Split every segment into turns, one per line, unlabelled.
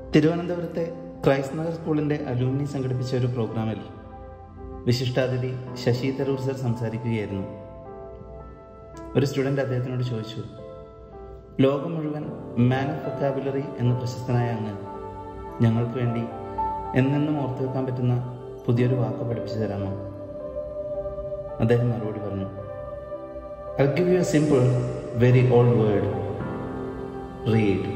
തിരുവനന്തപുരത്തെ ക്രൈസ്റ്റ് നഗർ സ്കൂളിൻ്റെ അലൂമിനി സംഘടിപ്പിച്ച ഒരു പ്രോഗ്രാമിൽ വിശിഷ്ടാതിഥി ശശി തരൂർ സർ സംസാരിക്കുകയായിരുന്നു ഒരു സ്റ്റുഡൻ്റ് അദ്ദേഹത്തിനോട് ചോദിച്ചു ലോകം മുഴുവൻ മാൻ ഓഫ് വൊക്കാബുലറി എന്ന പ്രശസ്തനായ അങ്ങ് ഞങ്ങൾക്ക് വേണ്ടി എന്നെന്നും ഓർത്തു വെക്കാൻ പറ്റുന്ന പുതിയൊരു വാക്ക് പഠിപ്പിച്ചു തരാമോ അദ്ദേഹം മറുപടി പറഞ്ഞു I give you a simple very old word read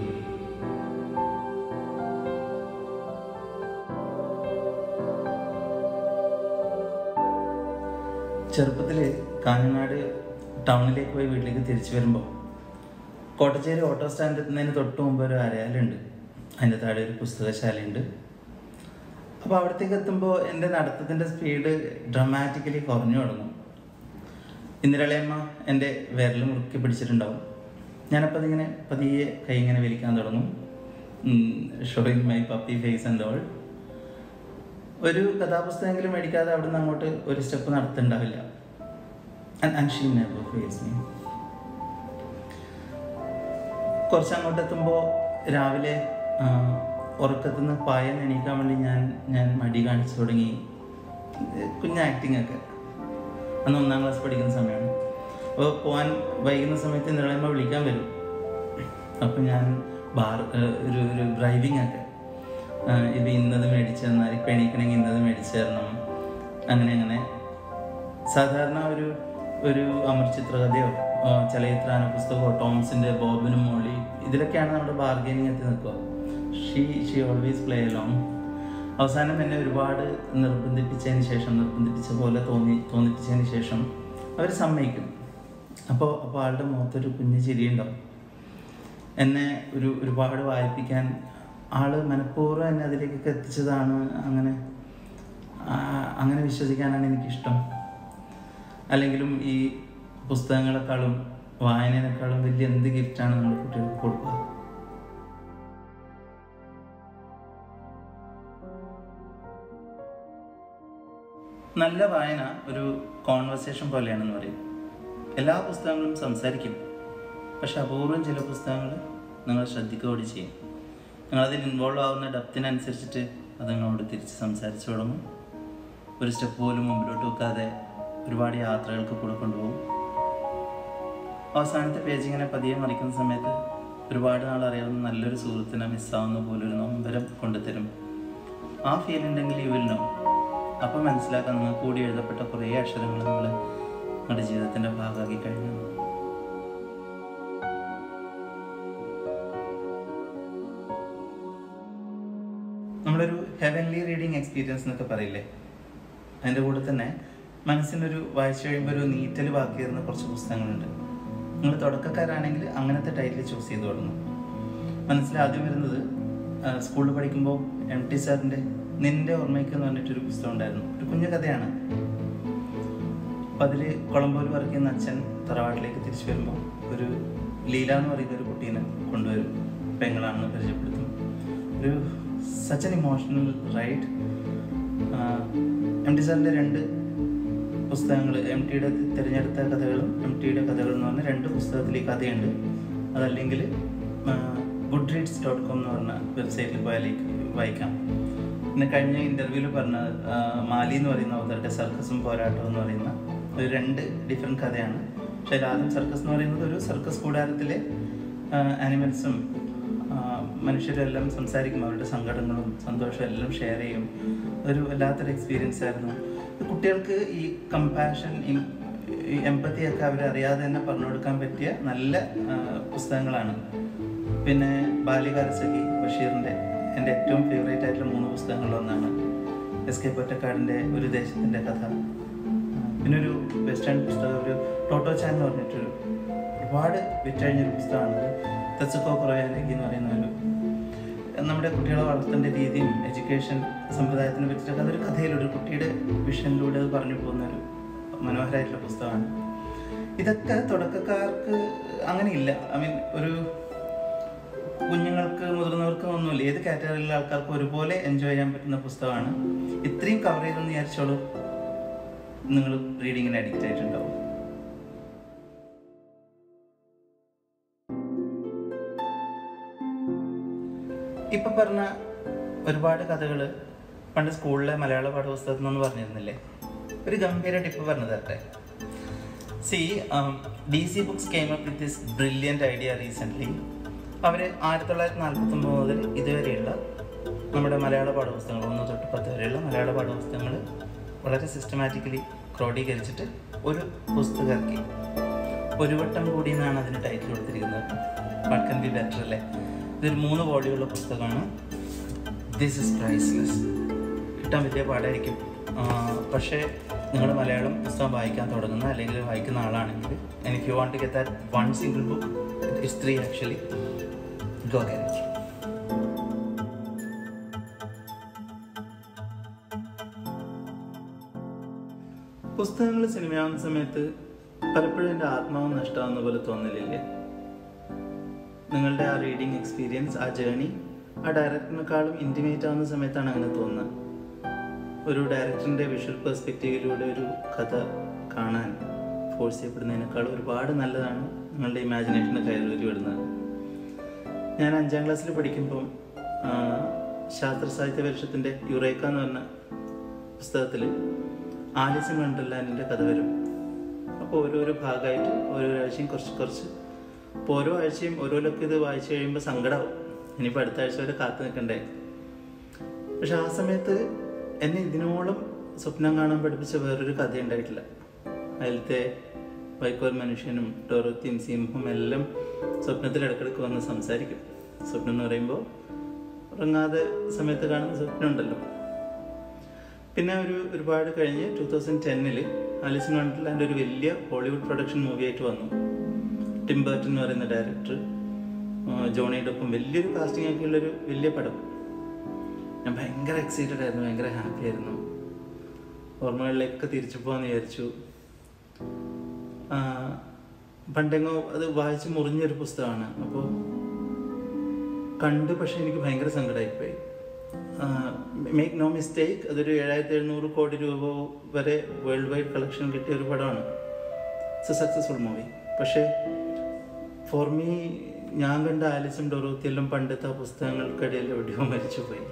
ചെറുപ്പത്തിൽ കാഞ്ഞങ്ങാട് ടൗണിലേക്ക് പോയി വീട്ടിലേക്ക് തിരിച്ചു വരുമ്പോൾ കോട്ടച്ചേരി ഓട്ടോ സ്റ്റാൻഡ് എത്തുന്നതിന് തൊട്ട് മുമ്പ് ഒരു അരയാലുണ്ട് അതിൻ്റെ താഴെ ഒരു പുസ്തകശാലയുണ്ട് അപ്പോൾ അവിടത്തേക്ക് എത്തുമ്പോൾ എൻ്റെ നടത്തത്തിൻ്റെ സ്പീഡ് ഡ്രമാറ്റിക്കലി കുറഞ്ഞു തുടങ്ങും ഇന്ദിരളയമ്മ എൻ്റെ വിരൽ മുറുക്കി പിടിച്ചിട്ടുണ്ടാവും ഞാനപ്പോൾ അതിങ്ങനെ പതിയെ കൈ ഇങ്ങനെ വലിക്കാൻ തുടങ്ങും showing my puppy face and all ഒരു കഥാപുസ്തകമെങ്കിലും മേടിക്കാതെ അവിടുന്ന് അങ്ങോട്ട് ഒരു സ്റ്റെപ്പ് നടത്തുന്നുണ്ടാവില്ല and she never face me കുറച്ച് അങ്ങോട്ട് എത്തുമ്പോൾ രാവിലെ ഉറക്കത്തു നിന്ന് പായൻ എണീക്കാൻ വേണ്ടി ഞാൻ ഞാൻ മടി കാണിച്ചു തുടങ്ങി കുഞ്ഞ ആക്ടിങ് ഒക്കെ അന്ന് ഒന്നാം ക്ലാസ് പഠിക്കുന്ന സമയമാണ് അപ്പോൾ പോകാൻ വൈകുന്ന സമയത്ത് നിളയമ്മ വിളിക്കാൻ വരും അപ്പോൾ ഞാൻ ബാർ ഒരു ഒരു ഡ്രൈവിംഗ് ഒക്കെ ഇത് ഇന്നത് മേടിച്ചു തന്നാൽ ഇപ്പം എണീക്കണമെങ്കിൽ ഇന്നത് മേടിച്ചു തരണം അങ്ങനെ അങ്ങനെ സാധാരണ ഒരു ഒരു അമർ ചിത്രകഥയോ ചലച്ചിത്രാന പുസ്തകമോ ടോംസിൻ്റെ ബോബിനും മോളി ഇതിലൊക്കെയാണ് നമ്മുടെ ബാർഗൈനിങ് എത്തി നിൽക്കുക she she always play along അവസാനം എന്നെ ഒരുപാട് നിർബന്ധിപ്പിച്ചതിന് ശേഷം നിർബന്ധിപ്പിച്ച പോലെ തോന്നി തോന്നിപ്പിച്ചതിന് ശേഷം അവർ സമ്മതിക്കും അപ്പോൾ അപ്പോൾ ആളുടെ മുഖത്തൊരു കുഞ്ഞു ചിരിയുണ്ടാവും എന്നെ ഒരു ഒരുപാട് വായിപ്പിക്കാൻ ആള് മനഃപൂർവ്വം എന്നെ അതിലേക്കൊക്കെ എത്തിച്ചതാണ് അങ്ങനെ അങ്ങനെ വിശ്വസിക്കാനാണ് എനിക്കിഷ്ടം അല്ലെങ്കിലും ഈ പുസ്തകങ്ങളെക്കാളും വായനയെക്കാളും വലിയ എന്ത് ഗിഫ്റ്റാണ് നമ്മൾ കുട്ടികൾക്ക് കൊടുക്കുക നല്ല വായന ഒരു കോൺവെർസേഷൻ പോലെയാണെന്ന് പറയും എല്ലാ പുസ്തകങ്ങളും സംസാരിക്കും പക്ഷെ അപൂർവം ചില പുസ്തകങ്ങൾ നിങ്ങൾ ശ്രദ്ധിക്കുകയോട് ചെയ്യും നിങ്ങളതിൽ ഇൻവോൾവ് ആവുന്ന ഡെപ്തിനനുസരിച്ചിട്ട് അത് നിങ്ങളോട് തിരിച്ച് സംസാരിച്ചു തുടങ്ങും ഒരു സ്റ്റെപ്പ് പോലും മുമ്പിലോട്ട് വെക്കാതെ ഒരുപാട് യാത്രകൾക്ക് കൂടെ കൊണ്ടുപോകും അവസാനത്തെ പേജ് ഇങ്ങനെ പതിയെ മറിക്കുന്ന സമയത്ത് ഒരുപാട് നാൾ അറിയാവുന്ന നല്ലൊരു സുഹൃത്തിനെ മിസ്സാവുന്ന പോലെ ഒരു നൊമ്പരം കൊണ്ടുതരും ആ ഫീൽ ഉണ്ടെങ്കിൽ യു വിൽ നോ അപ്പം മനസ്സിലാക്കാൻ നിങ്ങൾ കൂടി എഴുതപ്പെട്ട കുറേ അക്ഷരങ്ങൾ നിങ്ങൾ നിങ്ങളുടെ ജീവിതത്തിൻ്റെ ഭാഗമാക്കി കഴിഞ്ഞു നമ്മളൊരു ഹെവൻലി റീഡിങ് എക്സ്പീരിയൻസ് എന്നൊക്കെ പറയില്ലേ അതിൻ്റെ കൂടെ തന്നെ മനസ്സിനൊരു വായിച്ചു കഴിയുമ്പോൾ ഒരു നീറ്റൽ ബാക്കി വരുന്ന കുറച്ച് പുസ്തകങ്ങളുണ്ട് നിങ്ങൾ തുടക്കക്കാരാണെങ്കിൽ അങ്ങനത്തെ ടൈറ്റിൽ ചൂസ് ചെയ്ത് തുടങ്ങും മനസ്സിൽ ആദ്യം വരുന്നത് സ്കൂളിൽ പഠിക്കുമ്പോൾ എം ടി സാറിൻ്റെ നിന്റെ ഓർമ്മയ്ക്ക് എന്ന് പറഞ്ഞിട്ടൊരു പുസ്തകം ഉണ്ടായിരുന്നു ഒരു കുഞ്ഞു കഥയാണ് അപ്പം അതിൽ കൊളംബോയിൽ വർക്ക് ചെയ്യുന്ന അച്ഛൻ തറവാട്ടിലേക്ക് തിരിച്ചു വരുമ്പോൾ ഒരു ലീല എന്ന് പറയുന്ന ഒരു കുട്ടീനെ കൊണ്ടുവരും പെങ്ങളാണെന്ന് പരിചയപ്പെടുത്തും ഒരു such an emotional ride M T സാറിൻ്റെ രണ്ട് പുസ്തകങ്ങൾ എം ടിയുടെ തിരഞ്ഞെടുത്ത കഥകളും എം ടിയുടെ കഥകളും എന്ന് പറഞ്ഞ രണ്ട് പുസ്തകത്തിൽ ഈ കഥയുണ്ട് അതല്ലെങ്കിൽ ഗുഡ് റീഡ്സ് ഡോട്ട് കോം എന്ന് പറഞ്ഞ വെബ്സൈറ്റിൽ പോയാൽ വായിക്കാം പിന്നെ കഴിഞ്ഞ ഇൻ്റർവ്യൂവിൽ പറഞ്ഞ മാലി എന്ന് പറയുന്ന അവതരുടെ സർക്കസും പോരാട്ടവും എന്ന് പറയുന്ന ഒരു രണ്ട് ഡിഫറെൻറ്റ് കഥയാണ് പക്ഷേ ആദ്യം സർക്കസ് എന്ന് പറയുന്നത് ഒരു സർക്കസ് കൂടാരത്തിലെ ആനിമൽസും മനുഷ്യരെല്ലാം സംസാരിക്കും അവരുടെ സങ്കടങ്ങളും സന്തോഷവും എല്ലാം ഷെയർ ചെയ്യും ഒരു വല്ലാത്തൊരു എക്സ്പീരിയൻസ് ആയിരുന്നു കുട്ടികൾക്ക് ഈ കമ്പാഷൻ ഈ എമ്പത്തിയൊക്കെ അവരറിയാതെ തന്നെ പറഞ്ഞു കൊടുക്കാൻ പറ്റിയ നല്ല പുസ്തകങ്ങളാണ് പിന്നെ ബാല്യകാലസഖി ബഷീറിൻ്റെ എൻ്റെ ഏറ്റവും ഫേവറേറ്റ് ആയിട്ടുള്ള മൂന്ന് പുസ്തകങ്ങളിലൊന്നാണ് എസ് കെ പൊറ്റക്കാടിൻ്റെ ഒരു ദേശത്തിൻ്റെ കഥ പിന്നെ ഒരു വെസ്റ്റേൺ പുസ്തകം ഒരു ടോട്ടോ ചാൻ എന്ന് പറഞ്ഞിട്ടൊരു ഒരുപാട് വിറ്റഴിഞ്ഞൊരു പുസ്തകമാണ് തെച്ചുക്കോ കുറയാലേക്ക് എന്ന് പറയുന്ന ഒരു നമ്മുടെ കുട്ടികളെ വളർത്തേണ്ട രീതിയും എഡ്യൂക്കേഷൻ സമ്പ്രദായത്തിനെ പറ്റിയിട്ടൊക്കെ അതൊരു കഥയിലൊരു കുട്ടിയുടെ വിഷനിലൂടെ അത് പറഞ്ഞു പോകുന്ന ഒരു മനോഹരമായിട്ടുള്ള പുസ്തകമാണ് ഇതൊക്കെ തുടക്കക്കാർക്ക് അങ്ങനെയില്ല ഐ മീൻ ഒരു കുഞ്ഞുങ്ങൾക്ക് മുതിർന്നവർക്ക് ഒന്നുമില്ല ഏത് കാറ്റഗറിയിലെ ആൾക്കാർക്ക് ഒരുപോലെ എൻജോയ് ചെയ്യാൻ പറ്റുന്ന പുസ്തകമാണ് ഇത്രയും കവർ ചെയ്തെന്ന് വിചാരിച്ചോളൂ നിങ്ങൾ റീഡിങ്ങിന് അഡിക്റ്റ് ആയിട്ടുണ്ടാവും ഇപ്പൊ പറഞ്ഞ ഒരുപാട് കഥകൾ പണ്ട് സ്കൂളിലെ മലയാള പാഠപുസ്തകത്തിൽ നിന്ന് പറഞ്ഞിരുന്നില്ലേ ഒരു ഗംഭീര ടിപ്പ് പറഞ്ഞു തരട്ടെ C D C books came up with this brilliant idea recently അവർ ആയിരത്തി തൊള്ളായിരത്തി നാൽപ്പത്തൊമ്പത് മുതൽ ഇതുവരെയുള്ള നമ്മുടെ മലയാള പാഠപുസ്തകങ്ങൾ ഒന്ന് തൊട്ട് പത്ത് വരെയുള്ള മലയാള പാഠപുസ്തകങ്ങൾ വളരെ സിസ്റ്റമാറ്റിക്കലി ക്രോഡീകരിച്ചിട്ട് ഒരു പുസ്തകം ഇറക്കി ഒരു വട്ടം കൂടി എന്നാണ് അതിന് ടൈറ്റിൽ കൊടുത്തിരിക്കുന്നത് വട്ട് കൻ ബി ബെറ്റർ അല്ലേ ഇതൊരു മൂന്ന് വോളിയുള്ള പുസ്തകമാണ് ദിസ് ഇസ് പ്രൈസ്ലെസ് കിട്ടാൻ വലിയ പാടായിരിക്കും ആ, പക്ഷേ നിങ്ങൾ മലയാളം പുസ്തകം വായിക്കാൻ തുടങ്ങുന്ന അല്ലെങ്കിൽ വായിക്കുന്ന ആളാണെങ്കിൽ and if you want to get that one single book it's three actually go get പുസ്തകങ്ങൾ സിനിമയാവുന്ന സമയത്ത് പലപ്പോഴും എൻ്റെ ആത്മാവ് നഷ്ടമാവുന്ന പോലെ തോന്നലില്ലേ നിങ്ങളുടെ ആ റീഡിങ് എക്സ്പീരിയൻസ് ആ ജേണി ആ ഡയറക്ടറിനെക്കാളും ഇൻറ്റിമേറ്റ് ആവുന്ന സമയത്താണ് അങ്ങനെ തോന്നുന്നത് ഒരു ഡയറക്ടറിൻ്റെ വിഷ്വൽ പെർസ്പെക്റ്റീവിലൂടെ ഒരു കഥ കാണാൻ ഫോഴ്സ് ചെയ്യപ്പെടുന്നതിനേക്കാൾ ഒരുപാട് നല്ലതാണ് നിങ്ങളുടെ ഇമാജിനേഷന് കയറി വിടുന്നത് ഞാൻ അഞ്ചാം ക്ലാസ്സിൽ പഠിക്കുമ്പം ആ, ശാസ്ത്ര സാഹിത്യ പരിഷത്തിൻ്റെ യുറേക്ക എന്ന് പറഞ്ഞ പുസ്തകത്തിൽ ആലിസ് വണ്ടർലാൻഡിൻ്റെ കഥ വരും അപ്പോൾ ഓരോരോ ഭാഗമായിട്ട് ഓരോ ആഴ്ചയും കുറച്ച് കുറച്ച് അപ്പോൾ ഓരോ ആഴ്ചയും ഓരോരൊക്കെ ഇത് വായിച്ചു കഴിയുമ്പോൾ സങ്കടമാവും ഇനിയിപ്പോൾ അടുത്ത ആഴ്ച വരെ കാത്തു നിൽക്കണ്ടേ പക്ഷെ ആ സമയത്ത് എന്നെ ഇതിനോളം സ്വപ്നം കാണാൻ പഠിപ്പിച്ച വേറൊരു കഥ ഉണ്ടായിട്ടില്ല അതിലത്തെ വൈക്കോൽ മനുഷ്യനും ഡോറത്തിയും സിംഹവും എല്ലാം സ്വപ്നത്തിൽ ഇടക്കിടക്ക് വന്ന് സംസാരിക്കും സ്വപ്നം എന്ന് പറയുമ്പോൾ ഉറങ്ങാതെ സമയത്ത് കാണുന്ന സ്വപ്നം ഉണ്ടല്ലോ പിന്നെ ഒരു ഒരുപാട് കഴിഞ്ഞ് ടൂ തൗസൻഡ് ടെന്നിൽ ആലിസിൻ വണ്ടർലാൻഡ് ഒരു വലിയ ഹോളിവുഡ് പ്രൊഡക്ഷൻ മൂവി ആയിട്ട് വന്നു ടിം ബർട്ടൻ എന്ന് പറയുന്ന ഡയറക്ടർ ജോണിയുടെ ഒപ്പം വലിയൊരു കാസ്റ്റിംഗ് ഒക്കെ ഉള്ളൊരു വലിയ പടം ഞാൻ ഭയങ്കര എക്സൈറ്റഡ് ആയിരുന്നു ഭയങ്കര ഹാപ്പി ആയിരുന്നു ഓർമ്മകളിലേക്ക് തിരിച്ചു പോകാന്ന് വിചാരിച്ചു ആ, പണ്ടെങ്ങോ അത് വായിച്ച് മുറിഞ്ഞൊരു പുസ്തകമാണ് അപ്പോൾ കണ്ട് പക്ഷെ എനിക്ക് ഭയങ്കര സങ്കടമായിപ്പോയി മേക്ക് നോ മിസ്റ്റേക്ക് അതൊരു ഏഴായിരത്തി എഴുന്നൂറ് കോടി രൂപ വരെ വേൾഡ് വൈഡ് കളക്ഷൻ കിട്ടിയ ഒരു പടമാണ് ഇറ്റ്സ് എ സക്സസ്ഫുൾ മൂവി പക്ഷേ ഫോർ മീ ഞാൻ കണ്ട ആലിസും ഡൊറോത്തിയെല്ലാം പണ്ടത്തെ ആ പുസ്തകങ്ങൾക്കിടയിൽ എവിടെയോ മരിച്ചുപോയി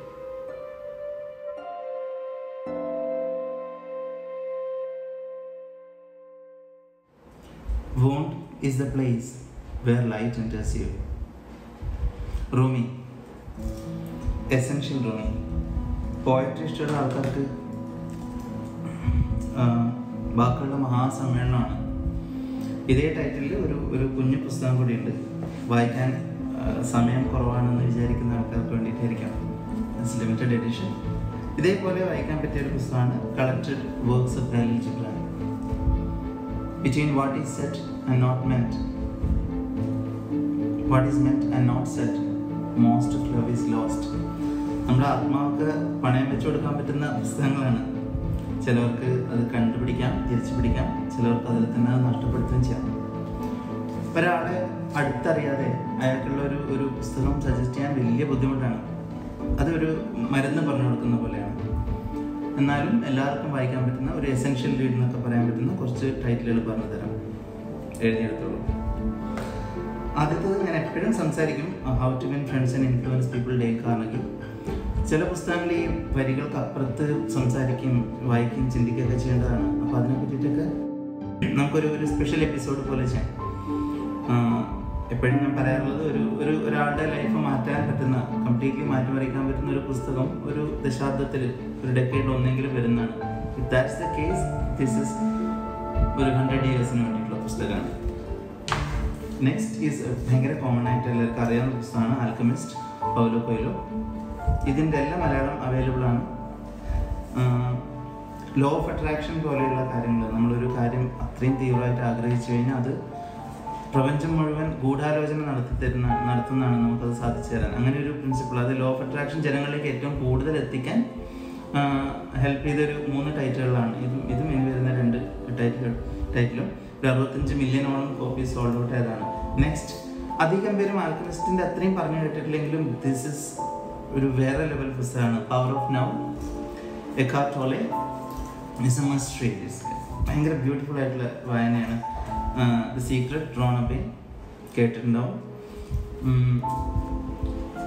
Wound is the place where light enters you. Rumi essential Rumi poetry ഇഷ്ടമുള്ള ആൾക്കാർക്ക് ആ, വാക്കുകളുടെ മഹാസമ്മേളനമാണ് ഇതേ ടൈറ്റിലിൽ ഒരു ഒരു കുഞ്ഞു പുസ്തകം കൂടിയുണ്ട് വായിക്കാൻ ആ, സമയം കുറവാണെന്ന് വിചാരിക്കുന്ന ആൾക്കാർക്ക് വേണ്ടിയിട്ടായിരിക്കാം ഇറ്റ്സ് ലിമിറ്റഡ് എഡിഷൻ ഇതേപോലെ വായിക്കാൻ പറ്റിയ ഒരു പുസ്തകമാണ് collected works of Khalil Gibran between what is said and not meant, what is meant and not said, most of love is lost. നമ്മുടെ ആത്മാവൊക്കെ പണയം വെച്ച് കൊടുക്കാൻ പറ്റുന്ന പുസ്തകങ്ങളാണ് ചിലവർക്ക് അത് കണ്ടുപിടിക്കാം തിരിച്ചു പിടിക്കാം ചിലവർക്ക് അതിൽ തന്നെ അത് നഷ്ടപ്പെടുത്തുകയും ചെയ്യാം ഒരാളെ അടുത്തറിയാതെ അയാൾക്കുള്ള ഒരു ഒരു പുസ്തകം സജസ്റ്റ് ചെയ്യാൻ വലിയ ബുദ്ധിമുട്ടാണ് അതൊരു മരുന്ന് പറഞ്ഞു കൊടുക്കുന്ന പോലെയാണ് എന്നാലും എല്ലാവർക്കും വായിക്കാൻ പറ്റുന്ന ഒരു എസെൻഷ്യൽ റീഡ് എന്നൊക്കെ പറയാൻ പറ്റുന്ന കുറച്ച് ടൈറ്റിലുകൾ പറഞ്ഞു തരാം എഴുതിയെടുത്തോളൂ ആദ്യത്തത് ഞാൻ എപ്പോഴും സംസാരിക്കും how to win friends and influence people ഡേ കാണെങ്കിൽ ചില പുസ്തകങ്ങൾ ഈ വരികൾക്ക് അപ്പുറത്ത് സംസാരിക്കുകയും വായിക്കുകയും ചിന്തിക്കുകയൊക്കെ ചെയ്യേണ്ടതാണ് അപ്പോൾ അതിനെ പറ്റിയിട്ടൊക്കെ നമുക്കൊരു ഒരു സ്പെഷ്യൽ എപ്പിസോഡ് പോലെ ചെയ്യാം ആഹ് എപ്പോഴും ഞാൻ പറയാറുള്ളത് ഒരു ഒരു ഒരാളുടെ ലൈഫ് മാറ്റാൻ പറ്റുന്ന കംപ്ലീറ്റ്ലി മാറ്റിമറിക്കാൻ പറ്റുന്ന ഒരു പുസ്തകം ഒരു ദശാബ്ദത്തിൽ ഒരു ഡെക്കേഡ് ഒന്നെങ്കിലും വരുന്നതാണ് if that's the case this is ഒരു ഹൺഡ്രഡ് ഇയേഴ്സിന് വേണ്ടിയിട്ടുള്ള പുസ്തകമാണ് നെക്സ്റ്റ് ഈസ് ഭയങ്കര കോമൺ ആയിട്ട് എല്ലാവർക്കും അറിയാവുന്ന പുസ്തകമാണ് ആൽക്കമിസ്റ്റ് പൗലോ കൊയിലോ ഇതിൻ്റെ എല്ലാം മലയാളം അവൈലബിൾ ആണ് ലോ ഓഫ് അട്രാക്ഷൻ പോലെയുള്ള കാര്യങ്ങൾ നമ്മളൊരു കാര്യം അത്രയും തീവ്രമായിട്ട് ആഗ്രഹിച്ചു കഴിഞ്ഞാൽ അത് പ്രപഞ്ചം മുഴുവൻ ഗൂഢാലോചന നടത്തി തരുന്ന നടത്തുന്നതാണ് നമുക്കത് സാധിച്ചു തരാൻ അങ്ങനെ ഒരു പ്രിൻസിപ്പിൾ അത് ലോ ഓഫ് അട്രാക്ഷൻ ജനങ്ങളിലേക്ക് ഏറ്റവും കൂടുതൽ എത്തിക്കാൻ ഹെൽപ്പ് ചെയ്തൊരു മൂന്ന് ടൈറ്റിലുകളാണ് ഇതും ഇതും ഇനി വരുന്ന രണ്ട് ടൈറ്റിൽ ടൈറ്റിലും ഒരു അറുപത്തഞ്ച് മില്യണോളം കോപ്പി സോൾഡ് ഔട്ട് ആയതാണ് നെക്സ്റ്റ് അധികം പേരും ആൽക്കമിസ്റ്റിൻ്റെ അത്രയും പറഞ്ഞു കേട്ടിട്ടില്ലെങ്കിലും ദിസ് ഇസ് ഒരു വേറെ ലെവൽ പുസ്തകമാണ് പവർ ഓഫ് നൗ എക്കാർട്ടോലെ ഇസ് എ മസ്റ്റ് റീഡ് ഭയങ്കര ബ്യൂട്ടിഫുൾ ആയിട്ടുള്ള വായനയാണ് ദ സീക്രട്ട് ഡ്രോൺ അപ്പ് കേട്ടിട്ടുണ്ടാവും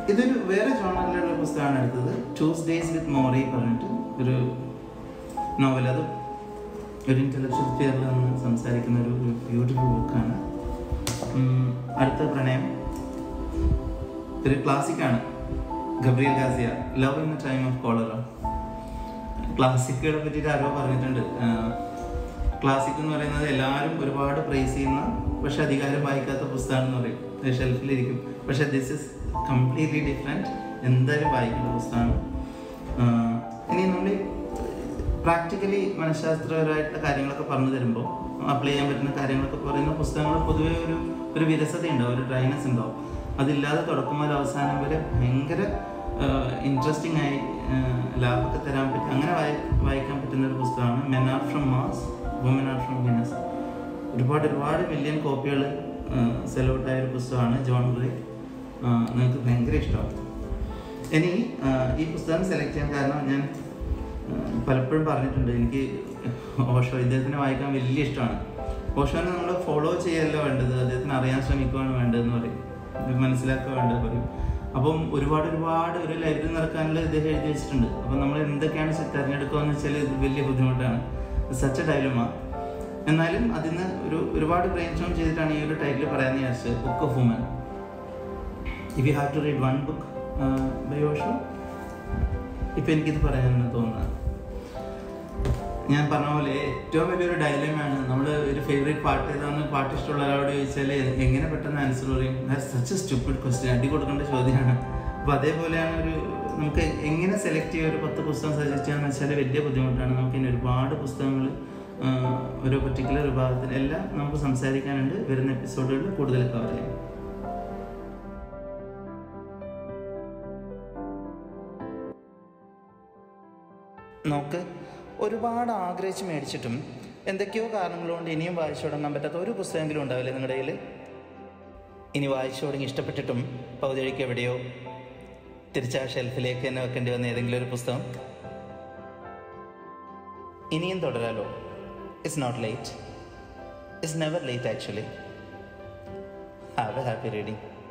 ഇതൊരു വേറെ ജോണറിലുള്ള പുസ്തകമാണ് എടുത്തത് ട്യൂസ്ഡേയ്സ് വിത്ത് മോറി പറഞ്ഞിട്ട് ഒരു നോവൽ അത് ഒരു ഇൻ്റലക്ച്വൽ ഫിയറിൽ നിന്ന് സംസാരിക്കുന്ന ഒരു ബ്യൂട്ടിഫുൾ ബുക്കാണ് അടുത്ത പ്രണയം ഒരു ക്ലാസിക്കാണ് Gabriel Garcia love in the time of cholera ക്ലാസിക്കുകളെ പറ്റിയിട്ട് ആരോ പറഞ്ഞിട്ടുണ്ട് ക്ലാസിക് എന്ന് പറയുന്നത് എല്ലാവരും ഒരുപാട് പ്രൈസ് ചെയ്യുന്ന പക്ഷെ അധികാരം വായിക്കാത്ത പുസ്തകം എന്ന് പറയും ഷെൽഫിലിരിക്കും പക്ഷെ ദിസ് ഇസ് കംപ്ലീറ്റ്ലി ഡിഫറെൻറ്റ് എന്തായാലും വായിക്കുന്ന പുസ്തകമാണ് ആഹ് ഇനി നമ്മൾ പ്രാക്ടിക്കലി മനഃശാസ്ത്രപരമായിട്ടുള്ള കാര്യങ്ങളൊക്കെ പറഞ്ഞു തരുമ്പോൾ അപ്ലൈ ചെയ്യാൻ പറ്റുന്ന കാര്യങ്ങളൊക്കെ പറയുന്ന പുസ്തകങ്ങൾ പൊതുവെ ഒരു ഒരു വിരസത ഉണ്ടാവും ഒരു ഡ്രൈനസ് ഉണ്ടാവും അതില്ലാതെ തുടക്കം മുതൽ അവസാനം വരെ ഭയങ്കര ഇൻട്രസ്റ്റിംഗ് ആയി ആഹ് ലാഭമൊക്കെ തരാൻ പറ്റും അങ്ങനെ വായി വായിക്കാൻ പറ്റുന്ന ഒരു പുസ്തകമാണ് men are from Mars women are from Venus ഒരുപാട് ഒരുപാട് മില്യൺ കോപ്പികൾ സെൽ ഔട്ടായ ഒരു പുസ്തകമാണ് ജോൺ ഗ്രേ നിങ്ങൾക്ക് ഭയങ്കര ഇഷ്ടമാണ് ഇനി ആ, ഈ പുസ്തകം സെലക്ട് ചെയ്യാൻ കാരണം ഞാൻ ആ, പലപ്പോഴും പറഞ്ഞിട്ടുണ്ട് എനിക്ക് ഓഷോ ഇദ്ദേഹത്തിനെ വായിക്കാൻ വലിയ ഇഷ്ടമാണ് ഓഷോനെ നമ്മൾ ഫോളോ ചെയ്യല്ല വേണ്ടത് അദ്ദേഹത്തിന് അറിയാൻ ശ്രമിക്കുകയാണ് വേണ്ടതെന്ന് പറയും ഇത് മനസ്സിലാക്കുക വേണ്ടത് പറയും അപ്പം ഒരുപാട് ഒരുപാട് ഒരു ലൈബ്രറി നടക്കാനുള്ള ഇദ്ദേഹം എഴുതി വെച്ചിട്ടുണ്ട് അപ്പം നമ്മൾ എന്തൊക്കെയാണ് ചെ- തിരഞ്ഞെടുക്കുക എന്ന് വെച്ചാൽ ഇത് വലിയ ബുദ്ധിമുട്ടാണ് സച്ച് എ ഡയലമ എന്നാലും അതിന് ഒരു ഒരുപാട് ബ്രെയിൻ സ്റ്റോം ചെയ്തിട്ടാണ് ഈ ഒരു ടൈറ്റിൽ പറയാമെന്ന് വിചാരിച്ചത് book of women if you have to read one book by Osho ഇപ്പം എനിക്കിത് പറയാനാണ് തോന്നുന്നത് ഞാൻ പറഞ്ഞ പോലെ ഏറ്റവും വലിയൊരു ഡയലമാണ് നമ്മൾ ഒരു ഫേവറേറ്റ് പാട്ട് ഏതാണെന്ന് പാട്ട് ഇഷ്ടമുള്ള ഒരാളോട് ചോദിച്ചാൽ എങ്ങനെ പെട്ടെന്ന് ആൻസർ പറയും സച്ച് എ സ്റ്റുപ്പിഡ് ക്വസ്റ്റ്യൻ അടി കൊടുക്കേണ്ട ചോദ്യമാണ് അപ്പോൾ അതേപോലെയാണ് ഒരു നമുക്ക് എങ്ങനെ സെലക്ട് ചെയ്യുക ഒരു പത്ത് പുസ്തകം സജസ്റ്റ് ചെയ്യാന്ന് വെച്ചാൽ വലിയ ബുദ്ധിമുട്ടാണ് നമുക്ക് ഇനി ഒരുപാട് പുസ്തകങ്ങൾ ഒരു പർട്ടിക്കുലർ വിഭാഗത്തിൽ എല്ലാം നമുക്ക് സംസാരിക്കാനുണ്ട് വരുന്ന എപ്പിസോഡുകളിൽ കൂടുതൽ കവർ ചെയ്യാം നോക്ക് ഒരുപാട് ആഗ്രഹിച്ച് മേടിച്ചിട്ടും എന്തൊക്കെയോ കാരണങ്ങൾ കൊണ്ട് ഇനിയും വായിച്ചു തുടങ്ങാൻ പറ്റാത്ത ഒരു പുസ്തകമെങ്കിലും ഉണ്ടാവില്ലേ നിങ്ങളുടെ കയ്യിൽ ഇനി വായിച്ചു തുടങ്ങി ഇഷ്ടപ്പെട്ടിട്ടും പൗതിഴിക്ക് എവിടെയോ തിരിച്ച് ആ ഷെൽഫിലേക്ക് തന്നെ വെക്കേണ്ടി വന്ന ഏതെങ്കിലും ഒരു പുസ്തകം ഇനിയും തുടരാലോ it's not late it's never late actually have a happy reading